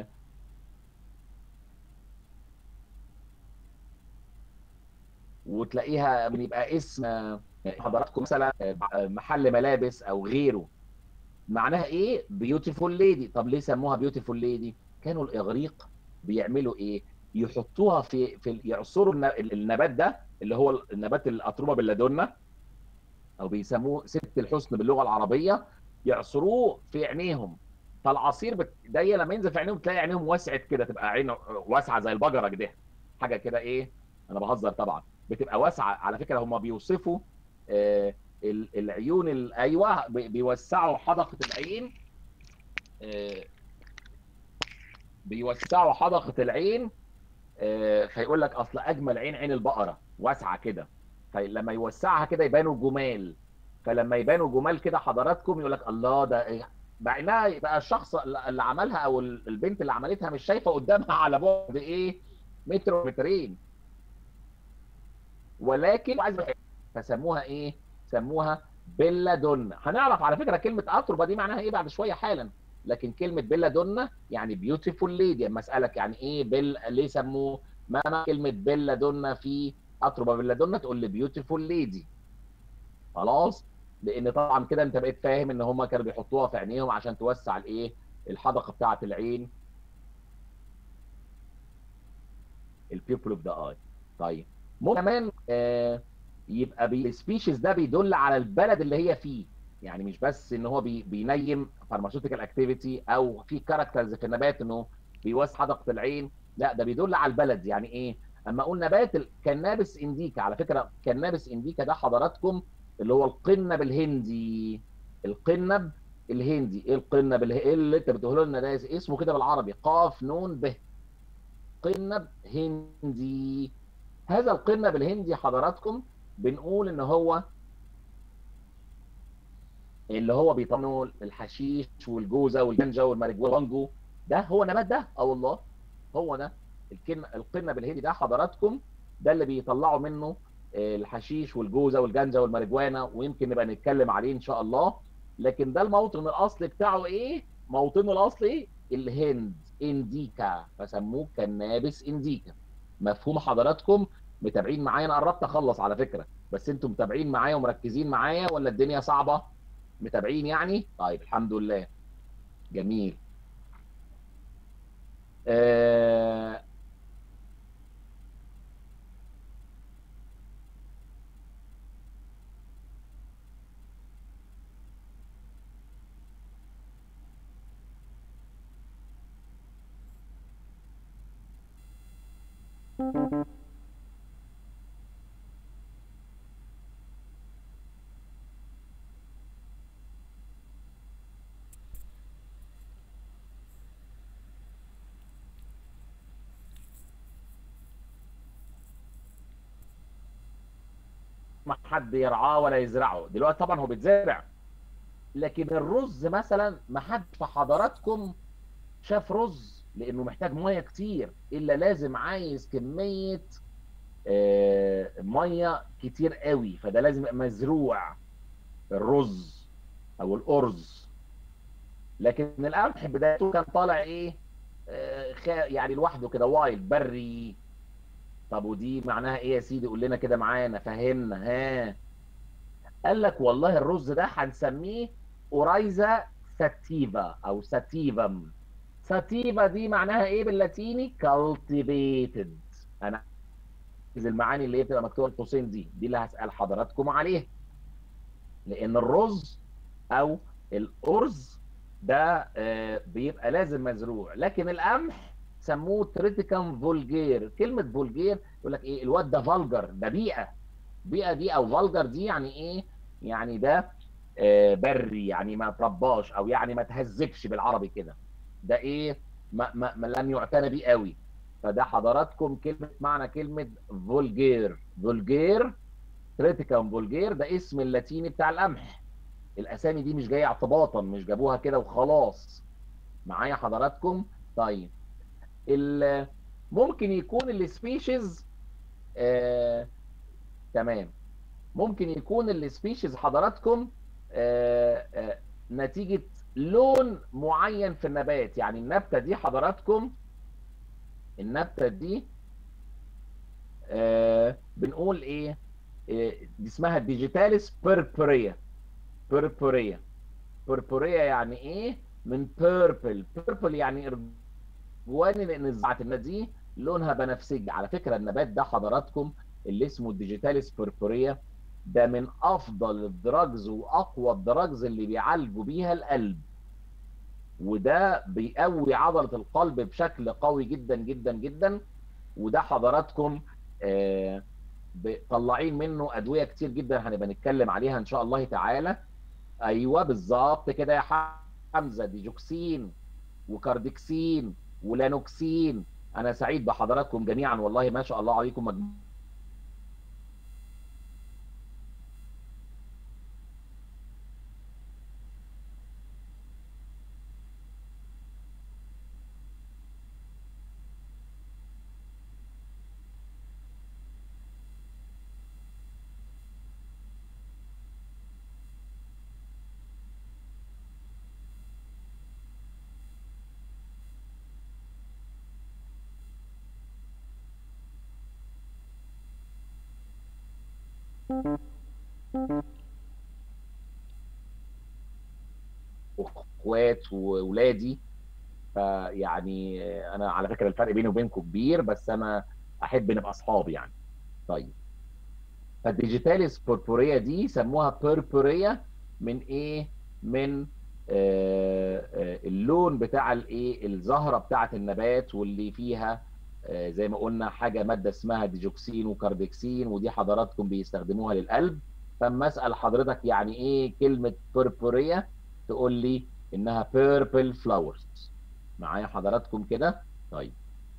وتلاقيها بيبقى اسم حضراتكم مثلا محل ملابس او غيره معناها ايه بيوتيفول ليدي طب ليه سموها بيوتيفول ليدي كانوا الاغريق بيعملوا ايه يحطوها في في يعصروا النبات ده اللي هو النبات الاتروبه باللادونا او بيسموه ست الحسن باللغه العربيه يعصروه في عينيهم فالعصير بت... ده لما ينزل في عينيهم تلاقي عينيهم وسعت كده تبقى عين واسعه زي البجره كده حاجه كده ايه انا بهزر طبعا بتبقى واسعه على فكره هم بيوصفوا آه ال- العيون ال- ايوه بي- بيوسعوا حدقه العين آه بيوسعوا حدقه العين آه فيقول لك اصل اجمل عين عين البقره واسعه كده فلما يوسعها كده يبانوا جمال فلما يبانوا جمال كده حضراتكم يقول لك الله ده إيه؟ مع انها يبقى الشخص اللي عملها او البنت اللي عملتها مش شايفه قدامها على بعد ايه متر مترين ولكن عايز فسموها ايه سموها بيلا دونا هنعرف على فكره كلمه اتروبا دي معناها ايه بعد شويه حالا لكن كلمه بيلا دونا يعني بيوتيفول ليدي اما اسالك يعني ايه بيل ليه سموه ما معنى كلمه بيلا دونا في اتروبا بيلا دونا تقول لي بيوتيفول ليدي خلاص لان طبعا كده انت بقيت فاهم ان هم كانوا بيحطوها في عينيهم عشان توسع الايه الحدقه بتاعه العين البيبل اوف ذا اي طيب ممكن كمان آه يبقى السبيشيز ده بيدل على البلد اللي هي فيه يعني مش بس ان هو بي بينيم فارماسيوتيكال اكتيفيتي او في كاركترز في النبات انه بيوسع حدقه العين لا ده بيدل على البلد يعني ايه اما اقول نبات الكنابس انديكا على فكره كنابس انديكا ده حضراتكم اللي هو القنب الهندي القنب الهندي ايه القنب اله... ايه اللي انت بتقوله لنا ده اسمه كده بالعربي قاف نون ب قنب هندي هذا القنب الهندي حضراتكم بنقول ان هو اللي هو بيطمنوا الحشيش والجوزه والجنجه والمارجوانجو ده هو نبات ده اه والله هو ده القنب الهندي ده حضراتكم ده اللي بيطلعوا منه الحشيش والجوزه والجنجه والماريجوانا ويمكن نبقى نتكلم عليه ان شاء الله لكن ده الموطن الاصلي بتاعه ايه موطنه الاصلي الهند انديكا فسموه كنابس انديكا مفهوم حضراتكم متابعين معايا انا قربت اخلص على فكره بس انتم متابعين معايا ومركزين معايا ولا الدنيا صعبه متابعين يعني طيب الحمد لله جميل آه ما حد يرعاه ولا يزرعه دلوقتي طبعا هو بيتزرع لكن الرز مثلا ما حد في حضراتكم شاف رز لانه محتاج ميه كتير الا لازم عايز كميه آه ميه كتير قوي فده لازم يبقى مزروع الرز او الارز لكن القمح بدايته كان طالع ايه آه يعني لوحده كده وايلد بري طب ودي معناها ايه يا سيدي قول لنا كده معانا فهمنا ها قال لك والله الرز ده هنسميه اورايزا ساتيفا او ساتيفم ساتيفا دي معناها ايه باللاتيني كالتيفيتد انا عايز المعاني اللي هي بتبقى مكتوبه القوسين دي دي اللي هسال حضراتكم عليها لان الرز او الارز ده آه بيبقى لازم مزروع لكن القمح سموه تريتيكم فولجير كلمه فولجير يقول لك ايه الواد ده فولجر ده بيئه بيئه دي او فولجر دي يعني ايه يعني ده آه بري يعني ما ترباش او يعني ما تهذبش بالعربي كده ده ايه ما, ما, ما لم يعتنى بيه قوي فده حضراتكم كلمه معنى كلمه فولجير فولجير تريتيكم فولجير ده اسم اللاتيني بتاع القمح الاسامي دي مش جايه اعتباطا مش جابوها كده وخلاص معايا حضراتكم طيب ممكن يكون السبيشيز آه تمام ممكن يكون السبيشيز حضراتكم آه آه نتيجة لون معين في النبات يعني النبتة دي حضراتكم النبتة دي آه بنقول ايه آه دي اسمها ديجيتاليس بيربوريا بيربوريا بيربوريا يعني ايه من بيربل بيربل يعني ارجواني لان زراعه النبات دي لونها بنفسجي على فكره النبات ده حضراتكم اللي اسمه الديجيتاليس بيربوريا ده من افضل الدراجز واقوى الدراجز اللي بيعالجوا بيها القلب وده بيقوي عضله القلب بشكل قوي جدا جدا جدا وده حضراتكم آه، طلعين منه ادويه كتير جدا هنبقى نتكلم عليها ان شاء الله تعالى ايوه بالظبط كده يا حمزه ديجوكسين وكاردكسين ولانوكسين انا سعيد بحضراتكم جميعا والله ما شاء الله عليكم مجموعة واخوات واولادي فيعني انا على فكره الفرق بيني وبينكم كبير بس انا احب نبقى اصحاب يعني طيب فالديجيتاليس بوربوريا دي سموها بوربوريا من ايه من آه آه اللون بتاع الايه الزهره بتاعه النبات واللي فيها آه زي ما قلنا حاجه ماده اسمها ديجوكسين وكاردكسين ودي حضراتكم بيستخدموها للقلب فاما اسال حضرتك يعني ايه كلمه بوربوريا تقول لي انها بيربل فلاورز معايا حضراتكم كده طيب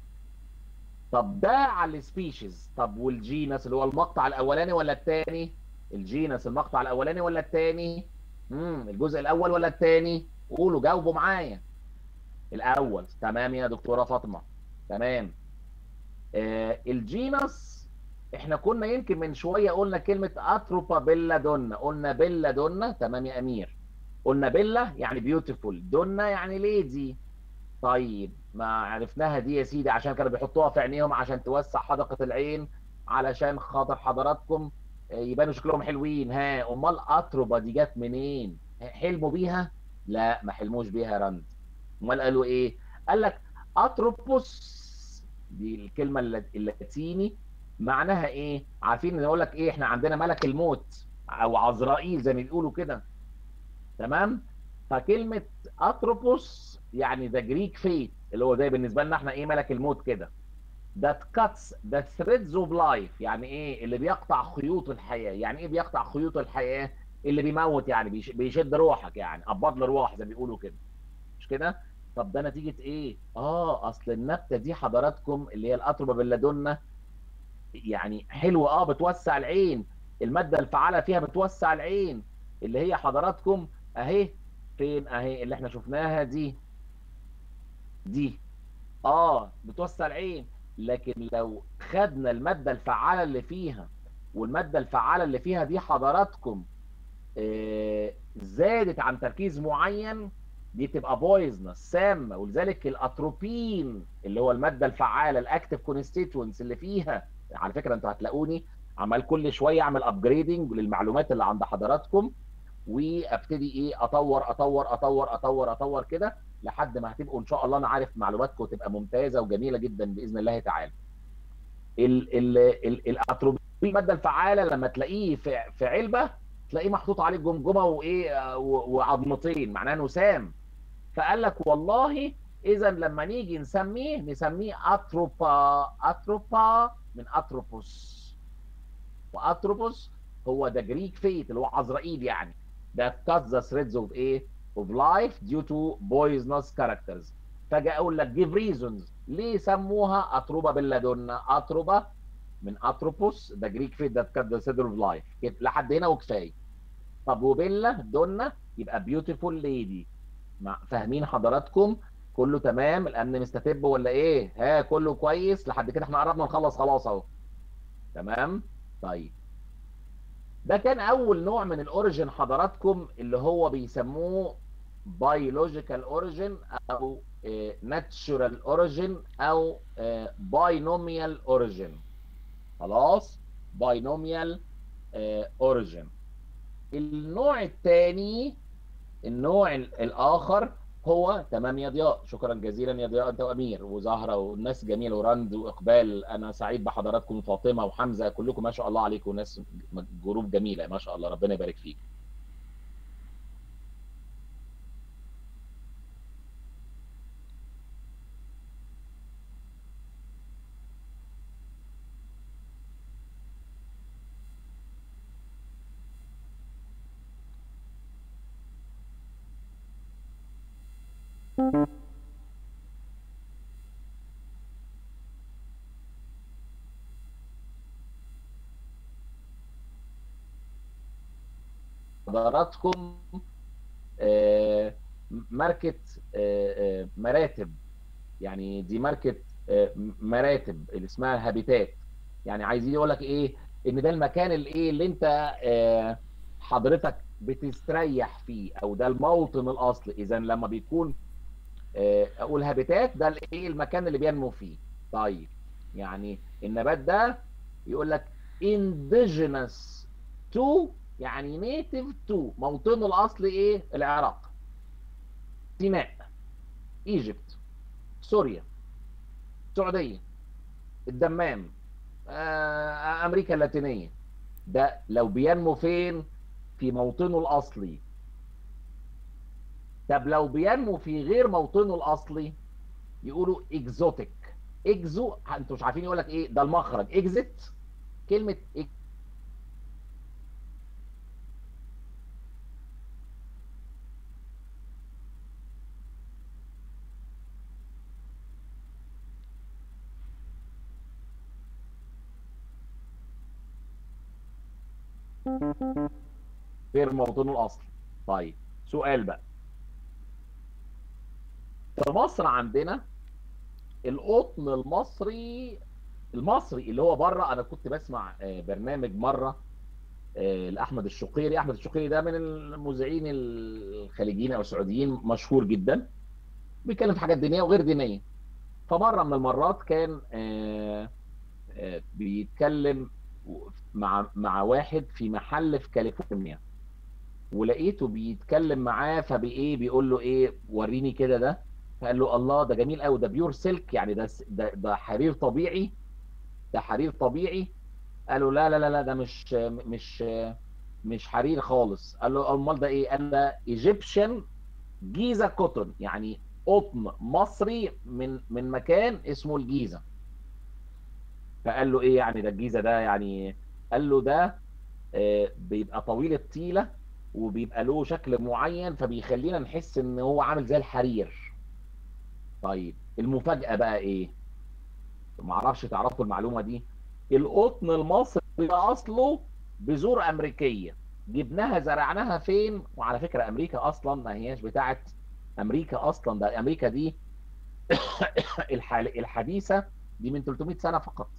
طب ده على السبيشيز طب والجينس اللي هو المقطع الاولاني ولا الثاني الجينس المقطع الاولاني ولا الثاني امم الجزء الاول ولا الثاني قولوا جاوبوا معايا الاول تمام يا دكتوره فاطمه تمام آه الجينس احنا كنا يمكن من شويه قلنا كلمه اتروبا بيلا دونا قلنا بيلا دونا تمام يا امير قلنا بيلا يعني بيوتيفول دونا يعني ليدي طيب ما عرفناها دي يا سيدي عشان كانوا بيحطوها في عينيهم عشان توسع حدقة العين علشان خاطر حضراتكم يبانوا شكلهم حلوين ها امال اتروبا دي جت منين حلموا بيها لا ما حلموش بيها يا رند امال قالوا ايه قال لك اتروبوس دي الكلمه اللاتيني معناها ايه عارفين ان اقول لك ايه احنا عندنا ملك الموت او عزرائيل زي ما بيقولوا كده تمام فكلمه اتروبوس يعني ذا جريك فيت اللي هو زي بالنسبه لنا احنا ايه ملك الموت كده that cuts the threads of life يعني ايه اللي بيقطع خيوط الحياه يعني ايه بيقطع خيوط الحياه اللي بيموت يعني بيش بيشد روحك يعني قبض الروح زي ما بيقولوا كده مش كده طب ده نتيجه ايه اه اصل النبته دي حضراتكم اللي هي الاتروبا بلادونا يعني حلوه اه بتوسع العين الماده الفعاله فيها بتوسع العين اللي هي حضراتكم اهي فين اهي اللي احنا شفناها دي دي اه بتوسع العين لكن لو خدنا الماده الفعاله اللي فيها والماده الفعاله اللي فيها دي حضراتكم آه زادت عن تركيز معين دي تبقى بويزنس سامه ولذلك الاتروبين اللي هو الماده الفعاله الاكتف كونستيتوينتس اللي فيها على فكره انتوا هتلاقوني عمال كل شويه اعمل ابجريدنج للمعلومات اللي عند حضراتكم وابتدي ايه اطور اطور اطور اطور اطور كده لحد ما هتبقوا ان شاء الله انا عارف معلوماتكم تبقى ممتازه وجميله جدا باذن الله تعالى. ال ال ال الاتروبين الماده الفعاله لما تلاقيه في في علبه تلاقيه محطوط عليه جمجمه وايه وعظمتين معناه انه سام. فقال لك والله اذا لما نيجي نسميه نسميه اتروبا اتروبا من اتروبوس. واتروبوس هو ده جريك فيت اللي هو عزرائيل يعني. that cuts the threads of ايه of life due to poisonous characters فاجي اقول لك give reasons ليه سموها اتروبا بلادونا اتروبا من اتروبوس ده جريك فيت that cut the thread of life لحد هنا وكفايه طب وبيلا دونا يبقى beautiful lady فاهمين حضراتكم كله تمام الامن مستتب ولا ايه ها كله كويس لحد كده احنا قربنا نخلص خلاص اهو تمام طيب ده كان اول نوع من الاوريجين حضراتكم اللي هو بيسموه biological origin او natural origin او binomial origin خلاص binomial origin النوع الثاني النوع الاخر هو تمام يا ضياء شكرا جزيلا يا ضياء انت وامير وزهره والناس جميله ورند واقبال انا سعيد بحضراتكم فاطمه وحمزه كلكم ما شاء الله عليكم ناس جروب جميله ما شاء الله ربنا يبارك فيك حضراتكم آه، ماركة آه، آه، مراتب يعني دي ماركة آه، مراتب اللي اسمها هابيتات يعني عايزين يقول لك ايه ان ده المكان اللي ايه اللي انت آه، حضرتك بتستريح فيه او ده الموطن الاصلي اذا لما بيكون آه، اقول هابيتات ده الايه المكان اللي بينمو فيه طيب يعني النبات ده يقول لك indigenous to يعني native to موطنه الاصلي ايه العراق سيناء ايجيبت سوريا السعوديه الدمام آه، امريكا اللاتينيه ده لو بينمو فين في موطنه الاصلي طب لو بينمو في غير موطنه الاصلي يقولوا اكزوتيك اكزو انتوا مش عارفين يقول لك ايه ده المخرج اكزيت كلمه إك... غير موطنه الاصلي طيب سؤال بقى في مصر عندنا القطن المصري المصري اللي هو بره انا كنت بسمع آه، برنامج مره آه، لاحمد الشقيري احمد الشقيري ده من المذيعين الخليجيين او السعوديين مشهور جدا بيتكلم في حاجات دينيه وغير دينيه فمره من المرات كان آه، آه، بيتكلم مع مع واحد في محل في كاليفورنيا ولقيته بيتكلم معاه فبايه بيقول له ايه وريني كده ده فقال له الله ده جميل قوي ده بيور سلك يعني ده ده ده حرير طبيعي ده حرير طبيعي قال له لا لا لا لا ده مش مش مش حرير خالص قال له امال ده ايه قال ده ايجيبشن جيزه كوتون يعني قطن مصري من من مكان اسمه الجيزه فقال له ايه يعني ده الجيزه ده يعني قال له ده آه، بيبقى طويل التيله وبيبقى له شكل معين فبيخلينا نحس ان هو عامل زي الحرير طيب المفاجأة بقى ايه ما اعرفش تعرفوا المعلومة دي القطن المصري ده اصله بذور امريكية جبناها زرعناها فين وعلى فكرة امريكا اصلا ما هياش بتاعت امريكا اصلا ده امريكا دي الحال- الحديثة دي من 300 سنة فقط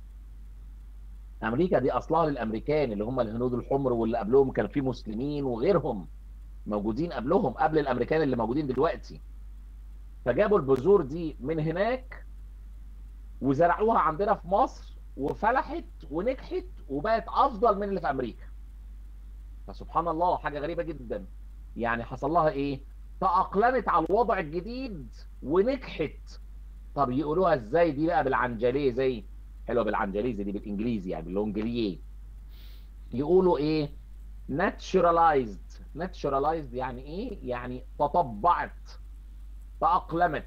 امريكا دي اصلها للامريكان اللي هم الهنود الحمر واللي قبلهم كان في مسلمين وغيرهم موجودين قبلهم قبل الامريكان اللي موجودين دلوقتي فجابوا البذور دي من هناك وزرعوها عندنا في مصر وفلحت ونجحت وبقت افضل من اللي في امريكا فسبحان الله حاجه غريبه جدا يعني حصل لها ايه تاقلمت على الوضع الجديد ونجحت طب يقولوها ازاي دي بقى بالعنجليه زي حلوه بالعنجليزي دي بالانجليزي يعني باللونجليه يقولوا ايه naturalized naturalized يعني ايه يعني تطبعت تأقلمت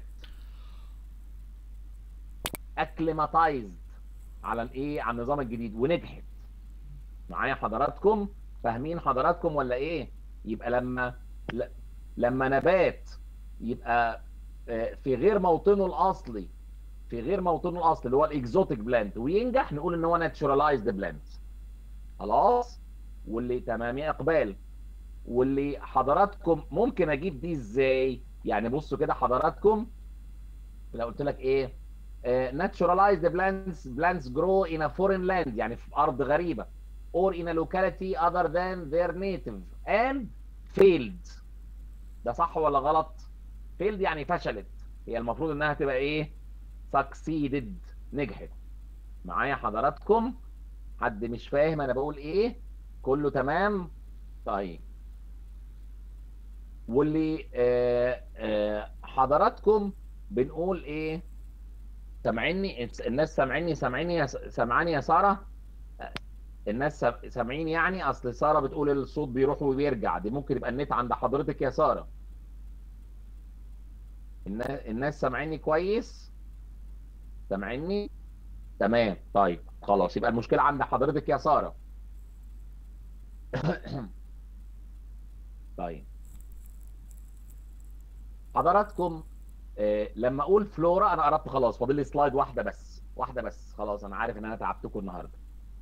اكليماتايزد على الايه على النظام الجديد ونجحت معايا حضراتكم فاهمين حضراتكم ولا ايه يبقى لما ل... لما نبات يبقى آه، في غير موطنه الاصلي في غير موطنه الاصلي اللي هو الاكزوتيك بلانت وينجح نقول ان هو ناتشوراليزد بلانت خلاص واللي تمام يا اقبال واللي حضراتكم ممكن اجيب دي ازاي يعني بصوا كده حضراتكم لو قلت لك ايه ناتشوراليزد plants plants grow in a foreign land يعني في ارض غريبه or in a locality other than their native and failed ده صح ولا غلط failed يعني فشلت هي المفروض انها تبقى ايه succeeded نجحت معايا حضراتكم حد مش فاهم انا بقول ايه كله تمام طيب واللي آه آه حضراتكم بنقول ايه سامعيني الناس سامعيني سامعيني يا سامعاني يا ساره الناس سام- سامعين يعني اصل ساره بتقول الصوت بيروح وبيرجع دي ممكن يبقى النت عند حضرتك يا ساره النا- الناس سامعيني كويس سامعيني تمام طيب خلاص يبقى المشكله عند حضرتك يا ساره طيب حضراتكم آه، لما اقول فلورا انا قربت خلاص فاضل لي سلايد واحده بس واحده بس خلاص انا عارف ان انا تعبتكم النهارده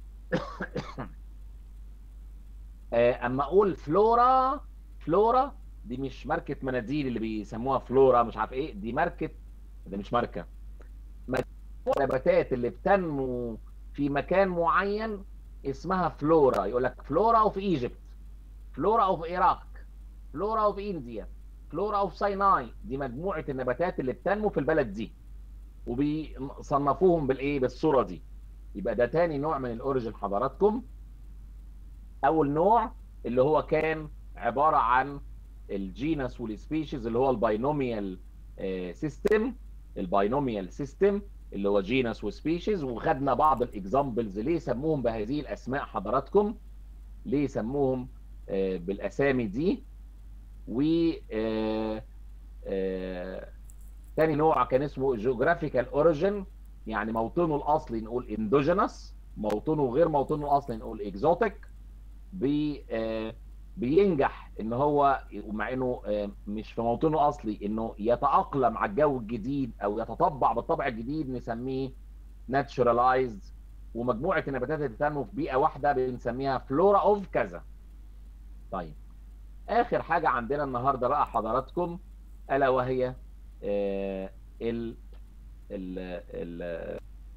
آه، اما اقول فلورا فلورا دي مش ماركه مناديل اللي بيسموها فلورا مش عارف ايه دي ماركه دي مش ماركه النباتات اللي بتنمو في مكان معين اسمها فلورا يقول لك فلورا اوف ايجيبت فلورا اوف العراق فلورا اوف انديا فلورا اوف سيناي دي مجموعه النباتات اللي بتنمو في البلد دي وبيصنفوهم بالايه بالصوره دي يبقى ده تاني نوع من الاوريجن حضراتكم اول نوع اللي هو كان عباره عن الجينس والسبيشيز اللي هو الباينوميال سيستم الباينوميال سيستم اللي هو جينس وسبيشيز وخدنا بعض الاكزامبلز ليه سموهم بهذه الاسماء حضراتكم ليه سموهم آه، بالاسامي دي و آه، آه، تاني نوع كان اسمه جيوغرافيكال اوريجين يعني موطنه الاصلي نقول اندوجينس موطنه غير موطنه الاصلي نقول اكزوتيك بي آه، بينجح ان هو مع انه آه، مش في موطنه الاصلي انه يتاقلم على الجو الجديد او يتطبع بالطبع الجديد نسميه ناتشورالايزد ومجموعه النباتات اللي بتنمو في بيئه واحده بنسميها فلورا اوف كذا طيب اخر حاجه عندنا النهارده بقى حضراتكم الا وهي آه، ال ال ال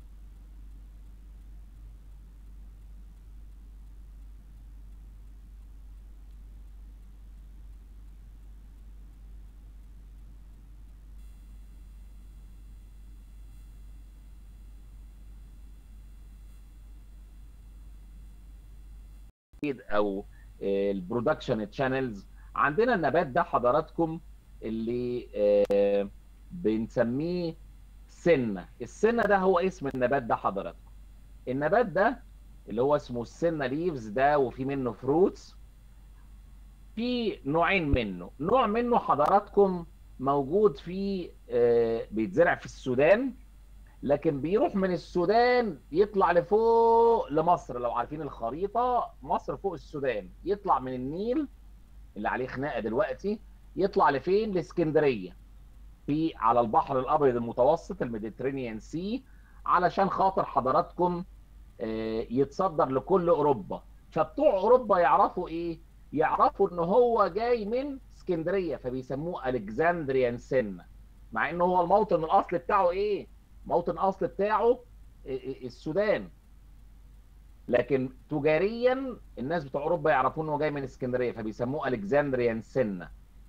او البرودكشن تشانلز عندنا النبات ده حضراتكم اللي آه، بنسميه سنة السنة ده هو اسم النبات ده حضراتكم النبات ده اللي هو اسمه السنة ليفز ده وفي منه فروتس في نوعين منه نوع منه حضراتكم موجود في آه، بيتزرع في السودان لكن بيروح من السودان يطلع لفوق لمصر لو عارفين الخريطة مصر فوق السودان يطلع من النيل اللي عليه خناقة دلوقتي يطلع لفين لاسكندرية في على البحر الأبيض المتوسط الميديترينيان سي علشان خاطر حضراتكم آه، يتصدر لكل أوروبا فبتوع أوروبا يعرفوا إيه؟ يعرفوا إن هو جاي من اسكندرية فبيسموه ألكسندريان سن مع إن هو الموطن الأصلي بتاعه إيه؟ موطن الاصل بتاعه السودان لكن تجاريا الناس بتوع اوروبا يعرفون انه جاي من اسكندريه فبيسموه الكسندريان سنه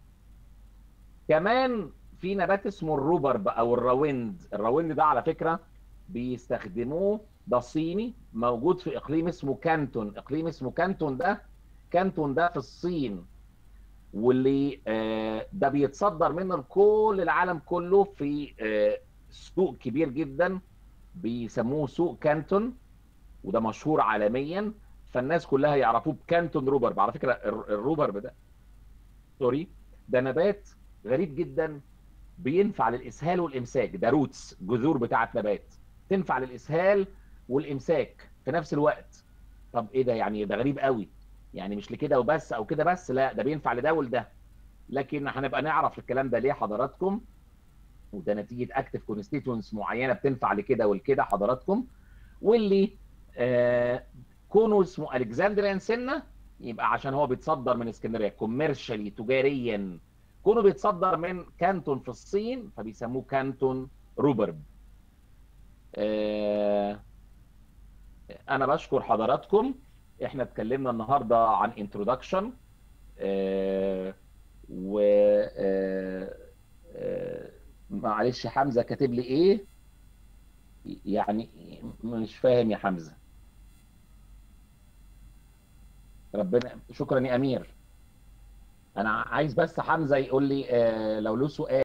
كمان في نبات اسمه الروبرب او الراوند الراوند ده على فكره بيستخدموه ده صيني موجود في اقليم اسمه كانتون اقليم اسمه كانتون ده كانتون ده في الصين واللي آه، ده بيتصدر منه لكل العالم كله في آه، سوق كبير جدا بيسموه سوق كانتون وده مشهور عالميا فالناس كلها يعرفوه بكانتون روبرب على فكره الر- الروبرب ده سوري ده نبات غريب جدا بينفع للاسهال والامساك ده روتس جذور بتاعه نبات تنفع للاسهال والامساك في نفس الوقت طب ايه ده يعني ده غريب قوي يعني مش لكده وبس او كده بس لا ده بينفع لده ولده لكن هنبقى نعرف الكلام ده ليه حضراتكم وده نتيجه اكتف كونستيتوينتس معينه بتنفع لكده ولكده حضراتكم واللي آه كونه اسمه الكسندريان سنه يبقى عشان هو بيتصدر من اسكندريه كوميرشالي تجاريا كونه بيتصدر من كانتون في الصين فبيسموه كانتون روبرب آه انا بشكر حضراتكم احنا اتكلمنا النهارده عن انترودكشن آه و آه آه معلش حمزه كاتب لي ايه يعني مش فاهم يا حمزه ربنا شكرا يا امير انا عايز بس حمزه يقول لي آه لو له سؤال